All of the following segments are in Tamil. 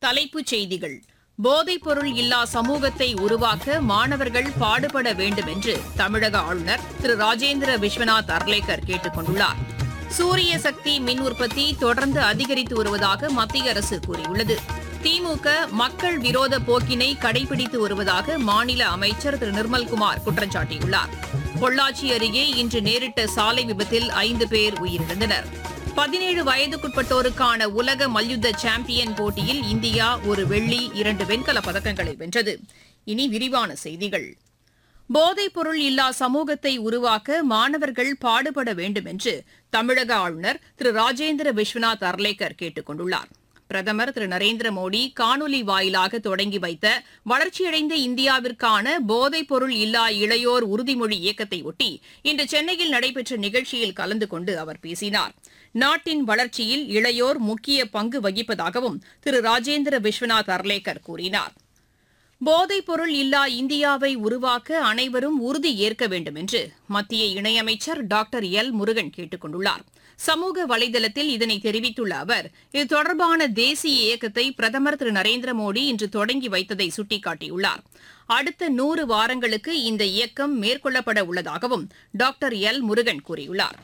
தலைப்புச் செய்திகள் போதைப்பொருள் இல்லா சமூகத்தை உருவாக்க மாணவர்கள் பாடுபட வேண்டும் என்று தமிழக ஆளுநர் திரு ராஜேந்திர விஸ்வநாத் அர்லேக்கர் கேட்டுக் கொண்டுள்ளார் சூரிய சக்தி மின் உற்பத்தி தொடர்ந்து அதிகரித்து வருவதாக மத்திய அரசு கூறியுள்ளது திமுக மக்கள் விரோத போக்கினை கடைபிடித்து வருவதாக மாநில அமைச்சர் திரு நிர்மல்குமார் குற்றம் சாட்டியுள்ளார் பொள்ளாச்சி அருகே இன்று நேரிட்ட சாலை விபத்தில் ஐந்து பேர் உயிரிழந்தனர் பதினேழு வயதுக்குட்பட்டோருக்கான உலக மல்யுத்த சாம்பியன் போட்டியில் இந்தியா ஒரு வெள்ளி இரண்டு வெண்கலப் பதக்கங்களை வென்றது இனி விரிவான செய்திகள் போதைப்பொருள் இல்லா சமூகத்தை உருவாக்க மாணவர்கள் பாடுபட வேண்டும் என்று தமிழக ஆளுநர் திரு ராஜேந்திர விஸ்வநாத் அர்லேக்கர் கேட்டுக் கொண்டுள்ளார் பிரதமர் திரு நரேந்திர மோடி காணொலி வாயிலாக தொடங்கி வைத்த வளர்ச்சியடைந்த இந்தியாவிற்கான போதைப்பொருள் இல்லா இளையோர் உறுதிமொழி இயக்கத்தை ஒட்டி இன்று சென்னையில் நடைபெற்ற நிகழ்ச்சியில் கலந்து கொண்டு அவர் பேசினார் நாட்டின் வளர்ச்சியில் இளையோர் முக்கிய பங்கு வகிப்பதாகவும் திரு ராஜேந்திர விஸ்வநாத் அர்லேக்கர் கூறினார் போதைப்பொருள் இல்லா இந்தியாவை உருவாக்க அனைவரும் உறுதி ஏற்க வேண்டும் என்று மத்திய இணையமைச்சர் டாக்டர் எல் முருகன் கேட்டுக் கொண்டுள்ளார் சமூக வலைதளத்தில் இதனை தெரிவித்துள்ள அவர் இது தொடர்பான தேசிய இயக்கத்தை பிரதமர் திரு நரேந்திர மோடி இன்று தொடங்கி வைத்ததை சுட்டிக்காட்டியுள்ளார் அடுத்த நூறு வாரங்களுக்கு இந்த இயக்கம் மேற்கொள்ளப்பட உள்ளதாகவும் டாக்டர் எல் முருகன் கூறியுள்ளார்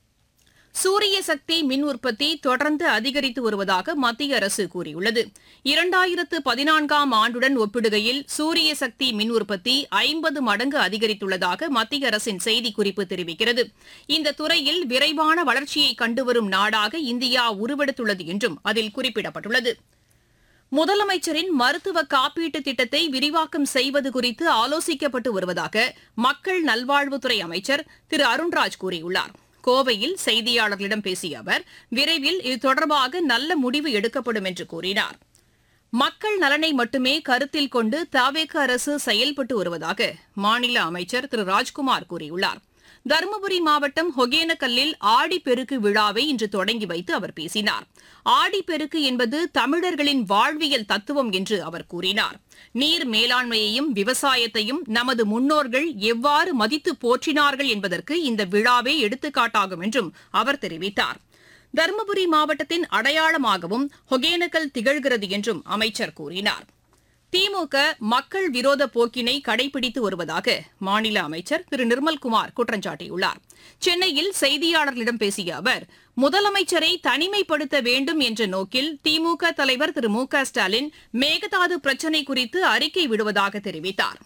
சூரிய சக்தி மின் உற்பத்தி தொடர்ந்து அதிகரித்து வருவதாக மத்திய அரசு கூறியுள்ளது இரண்டாயிரத்து பதினான்காம் ஆண்டுடன் ஒப்பிடுகையில் சூரிய சக்தி மின் உற்பத்தி ஐம்பது மடங்கு அதிகரித்துள்ளதாக மத்திய அரசின் செய்திக்குறிப்பு தெரிவிக்கிறது இந்த துறையில் விரைவான வளர்ச்சியை கண்டுவரும் நாடாக இந்தியா உருவெடுத்துள்ளது என்றும் அதில் குறிப்பிடப்பட்டுள்ளது முதலமைச்சரின் மருத்துவ காப்பீட்டு திட்டத்தை விரிவாக்கம் செய்வது குறித்து ஆலோசிக்கப்பட்டு வருவதாக மக்கள் நல்வாழ்வுத்துறை அமைச்சர் திரு அருண்ராஜ் கூறியுள்ளார் கோவையில் செய்தியாளர்களிடம் பேசிய அவர் விரைவில் இது தொடர்பாக நல்ல முடிவு எடுக்கப்படும் என்று கூறினார் மக்கள் நலனை மட்டுமே கருத்தில் கொண்டு தாவேக அரசு செயல்பட்டு வருவதாக மாநில அமைச்சர் திரு ராஜ்குமார் கூறியுள்ளார் தருமபுரி மாவட்டம் ஒகேனக்கல்லில் ஆடிப்பெருக்கு விழாவை இன்று தொடங்கி வைத்து அவர் பேசினார் ஆடிப்பெருக்கு என்பது தமிழர்களின் வாழ்வியல் தத்துவம் என்று அவர் கூறினார் நீர் மேலாண்மையையும் விவசாயத்தையும் நமது முன்னோர்கள் எவ்வாறு மதித்து போற்றினார்கள் என்பதற்கு இந்த விழாவே எடுத்துக்காட்டாகும் என்றும் அவர் தெரிவித்தார் தருமபுரி மாவட்டத்தின் அடையாளமாகவும் ஒகேனக்கல் திகழ்கிறது என்றும் அமைச்சர் கூறினார் திமுக மக்கள் விரோத போக்கினை கடைபிடித்து வருவதாக மாநில அமைச்சர் திரு நிர்மல்குமார் குற்றம் சாட்டியுள்ளார் சென்னையில் செய்தியாளர்களிடம் பேசிய அவர் முதலமைச்சரை தனிமைப்படுத்த வேண்டும் என்ற நோக்கில் திமுக தலைவர் திரு மு க ஸ்டாலின் மேகதாது பிரச்சினை குறித்து அறிக்கை விடுவதாக தெரிவித்தார்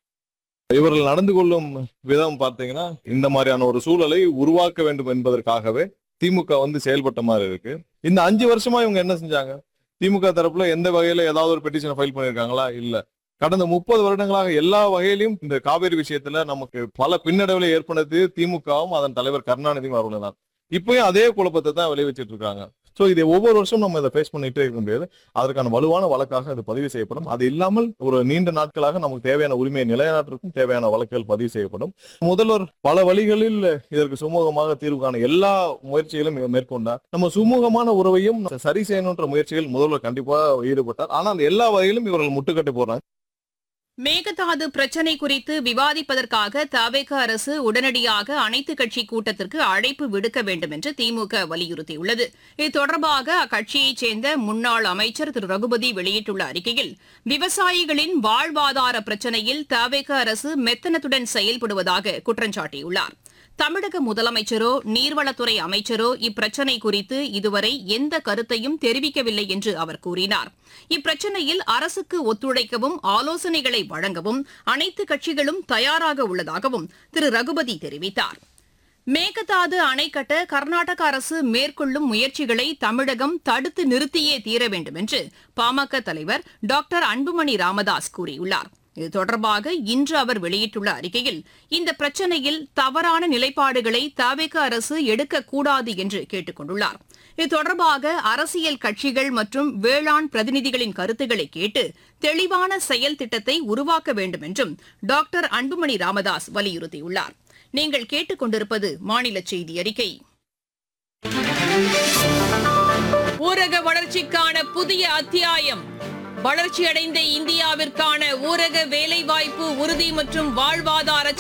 இவர்கள் நடந்து கொள்ளும் விதம் பார்த்தீங்கன்னா இந்த மாதிரியான ஒரு சூழலை உருவாக்க வேண்டும் என்பதற்காகவே திமுக வந்து செயல்பட்ட மாதிரி இருக்கு இந்த அஞ்சு வருஷமா இவங்க என்ன செஞ்சாங்க திமுக தரப்புல எந்த வகையில ஏதாவது ஒரு பெட்டிஷனை ஃபைல் பண்ணிருக்காங்களா இல்ல கடந்த முப்பது வருடங்களாக எல்லா வகையிலும் இந்த காவேரி விஷயத்துல நமக்கு பல பின்னடைவுகளை ஏற்படுத்தி திமுகவும் அதன் தலைவர் கருணாநிதியும் அவர்கள் தான் இப்பயும் அதே குழப்பத்தை தான் விளைவிச்சிட்டு இருக்காங்க சோ இதை ஒவ்வொரு வருஷம் நம்ம இதை ஃபேஸ் பண்ணிட்டே இருக்க முடியாது அதற்கான வலுவான வழக்காக அது பதிவு செய்யப்படும் அது இல்லாமல் ஒரு நீண்ட நாட்களாக நமக்கு தேவையான உரிமையை நிலைநாட்டுறதுக்கும் தேவையான வழக்குகள் பதிவு செய்யப்படும் முதல்வர் பல வழிகளில் இதற்கு சுமூகமாக தீர்வு காண எல்லா முயற்சிகளும் மேற்கொண்டார் நம்ம சுமூகமான உறவையும் சரி செய்யணுன்ற முயற்சிகள் முதல்வர் கண்டிப்பா ஈடுபட்டார் ஆனால் எல்லா வகையிலும் இவர்கள் முட்டுக்கட்டை போடுறாங்க மேகதாது பிரச்சினை குறித்து விவாதிப்பதற்காக தவேக அரசு உடனடியாக அனைத்துக் கட்சி கூட்டத்திற்கு அழைப்பு விடுக்க வேண்டும் என்று திமுக வலியுறுத்தியுள்ளது இது தொடர்பாக அக்கட்சியைச் சேர்ந்த முன்னாள் அமைச்சர் திரு ரகுபதி வெளியிட்டுள்ள அறிக்கையில் விவசாயிகளின் வாழ்வாதார பிரச்சினையில் தவேக அரசு மெத்தனத்துடன் செயல்படுவதாக குற்றம் சாட்டியுள்ளார் தமிழக முதலமைச்சரோ நீர்வளத்துறை அமைச்சரோ இப்பிரச்சினை குறித்து இதுவரை எந்த கருத்தையும் தெரிவிக்கவில்லை என்று அவர் கூறினார் இப்பிரச்சினையில் அரசுக்கு ஒத்துழைக்கவும் ஆலோசனைகளை வழங்கவும் அனைத்து கட்சிகளும் தயாராக உள்ளதாகவும் திரு ரகுபதி தெரிவித்தார் மேகதாது அணை கட்ட கர்நாடக அரசு மேற்கொள்ளும் முயற்சிகளை தமிழகம் தடுத்து நிறுத்தியே தீர வேண்டும் என்று பாமக தலைவர் டாக்டர் அன்புமணி ராமதாஸ் கூறியுள்ளார் இது தொடர்பாக இன்று அவர் வெளியிட்டுள்ள அறிக்கையில் இந்த பிரச்சினையில் தவறான நிலைப்பாடுகளை தவிக அரசு எடுக்கக்கூடாது என்று கேட்டுக் கொண்டுள்ளார் இது தொடர்பாக அரசியல் கட்சிகள் மற்றும் வேளாண் பிரதிநிதிகளின் கருத்துக்களை கேட்டு தெளிவான செயல் திட்டத்தை உருவாக்க வேண்டும் என்றும் டாக்டர் அன்புமணி ராமதாஸ் வலியுறுத்தியுள்ளார் நீங்கள் கேட்டுக்கொண்டிருப்பது மாநில செய்தி அறிக்கை ஊரக வளர்ச்சிக்கான புதிய அத்தியாயம் வளர்ச்சியடைந்த இந்தியாவிற்கான ஊரக வேலைவாய்ப்பு உறுதி மற்றும் வாழ்வாதார